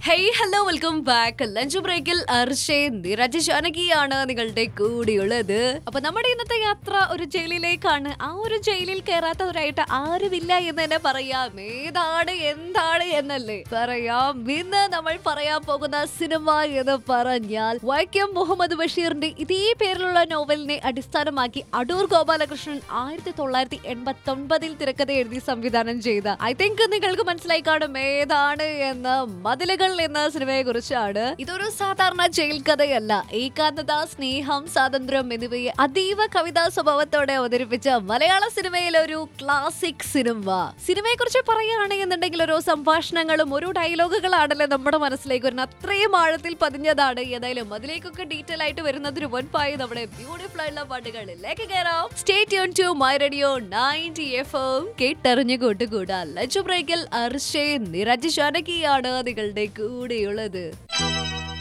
hey hello welcome back lunch ബ്രേക്കിൽ അർഷേ നിരജ് ജാനകിയാണ് നിങ്ങളുടെ കൂടിയുള്ളത് അപ്പൊ നമ്മുടെ ഇന്നത്തെ യാത്ര ഒരു ജയിലിലേക്കാണ് ആ ഒരു ജയിലിൽ കയറാത്തവരായിട്ട് ആരുമില്ല എന്ന് തന്നെ പറയാം ഏതാണ് എന്താണ് എന്നല്ലേ പറയാം ഇന്ന് നമ്മൾ പറയാൻ പോകുന്ന സിനിമ എന്ന് പറഞ്ഞാൽ വൈക്കം മുഹമ്മദ് ബഷീറിന്റെ ഇതേ പേരിലുള്ള നോവലിനെ അടിസ്ഥാനമാക്കി അടൂർ ഗോപാലകൃഷ്ണൻ ആയിരത്തി തൊള്ളായിരത്തി എൺപത്തി ഒൻപതിൽ തിരക്കഥ എഴുതി സംവിധാനം ചെയ്ത ഐ തിങ്ക് നിങ്ങൾക്ക് മനസ്സിലായി കാണും ഏതാണ് എന്ന് മതിലുകൾ എന്ന സിനിമയെ കുറിച്ചാണ് ഇതൊരു സാധാരണ ജയിൽ കഥയല്ല ഏകാന്തത സ്നേഹം സ്വാതന്ത്ര്യം എന്നിവയെ അതീവ കവിതാ സ്വഭാവത്തോടെ അവതരിപ്പിച്ച മലയാള സിനിമയിലെ ഒരു ക്ലാസിക് സിനിമ സിനിമയെ കുറിച്ച് പറയുകയാണെന്നുണ്ടെങ്കിൽ ഓരോ സംഭാഷണങ്ങളും ഒരു ഡയലോഗുകളാണല്ലോ നമ്മുടെ മനസ്സിലേക്ക് വരുന്നത് അത്രയും ആഴത്തിൽ പതിഞ്ഞതാണ് ഏതായാലും അതിലേക്കൊക്കെ ഡീറ്റെയിൽ ആയിട്ട് വരുന്നതിന് മുൻപായി നമ്മുടെ ബ്യൂട്ടിഫുൾ ആയിട്ടുള്ള പാട്ടുകളിലേക്ക് കയറാം stay tune to my radio ninety F M കേട്ടറിഞ്ഞു കൂട്ടുകൂടാ ലഞ്ച് ബ്രേക്കിൽ അർഷേ നിരജ് ജാനകിയാണ് നിങ്ങളുടെ കൂടെയുള്ളത്